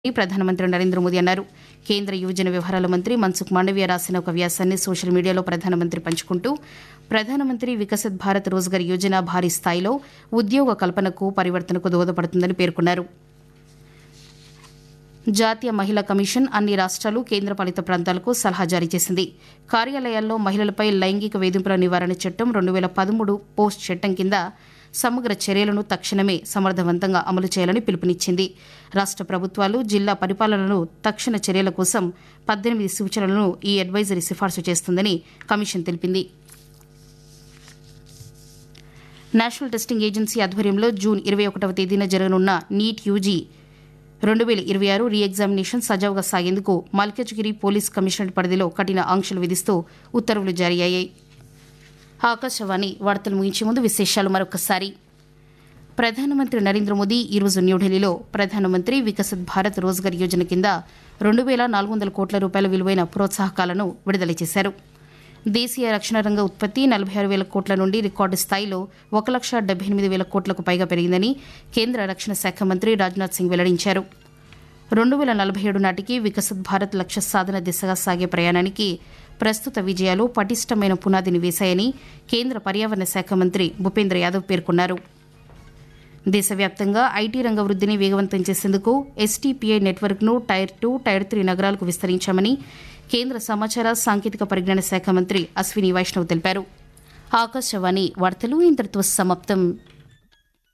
ప్రధానమంత్రి నరేంద్ర మోదీ అన్నారు కేంద్ర యువజన వ్యవహారాల మంత్రి మన్సుఖ్ మాండవీయ రాసిన ఒక వ్యాసాన్ని సోషల్ మీడియాలో ప్రధానమంత్రి పంచుకుంటూ ప్రధానమంత్రి వికసిత్ భారత్ రోజ్గార్ యోజన భారీ స్థాయిలో ఉద్యోగ కల్పనకు పరివర్తనకు దోహదపడుతుందని పేర్కొన్నారు జాతీయ మహిళా కమిషన్ అన్ని రాష్ట్రాలు కేంద్రపాలిత ప్రాంతాలకు సలహా జారీ చేసింది కార్యాలయాల్లో మహిళలపై లైంగిక వేధింపుల నివారణ చట్టం రెండు వేల పదమూడు పోస్ట్ చట్టం కింద సమగ్ర చర్యలను తక్షణమే సమర్థవంతంగా అమలు చేయాలని పిలుపునిచ్చింది రాష్ట్ర ప్రభుత్వాలు జిల్లా పరిపాలనలు తక్షణ చర్యల కోసం పద్దెనిమిది సూచనలను ఈ అడ్వైజరీ సిఫార్సు చేస్తుందని కమిషన్ తెలిపింది నేషనల్ టెస్టింగ్ ఏజెన్సీ ఆధ్వర్యంలో జూన్ ఇరవై ఒకటవ తేదీన జరగనున్న నీట్ యూజీ రెండు వేల ఇరవై ఆరు రీ ఎగ్జామినేషన్ సజావుగా సాగేందుకు మల్కజ్గిరి పోలీస్ కమిషనరేట్ పరిధిలో కఠిన ఆంక్షలు విధిస్తూ ఉత్తర్వులు జారీ అయ్యాయి ఆకాశవాణి వార్తలు ముగించే ముందు విశేషాలు మరొకసారి ప్రధానమంత్రి నరేంద్ర మోదీ ఈరోజు న్యూఢిల్లీలో ప్రధానమంత్రి వికసిత్ భారత్ రోజ్గార్ యోజన కింద రెండు వేల నాలుగు వందల కోట్ల రూపాయల విలువైన ప్రోత్సాహకాలను విడుదల చేశారు దేశీయ రక్షణ రంగ ఉత్పత్తి నలభై ఆరు వేల కోట్ల నుండి రికార్డు స్థాయిలో ఒక లక్ష డెబ్బై ఎనిమిది వేల కోట్లకు పైగా పెరిగిందని కేంద్ర రక్షణ శాఖ మంత్రి రాజ్నాథ్ సింగ్ వెల్లడించారు రెండు వేల నలభై ఏడు నాటికి వికసిత్ భారత్ లక్ష్య సాధన దిశగా సాగే ప్రయాణానికి ప్రస్తుత విజయాలు పటిష్టమైన పునాదిని వేశాయని కేంద్ర పర్యావరణ శాఖ మంత్రి భూపేంద్ర యాదవ్ పేర్కొన్నారు దేశవ్యాప్తంగా ఐటీ రంగ వృద్ధిని వేగవంతం చేసేందుకు ఎస్టీపీఐ నెట్వర్క్ను టైర్ టూ టైర్ త్రీ నగరాలకు విస్తరించామని కేంద్ర సమాచార సాంకేతిక పరిజ్ఞాన శాఖ మంత్రి అశ్విని వైష్ణవ్ తెలిపారు ఆకాశవాణి వార్తలు ఇంతటితో సమాప్తం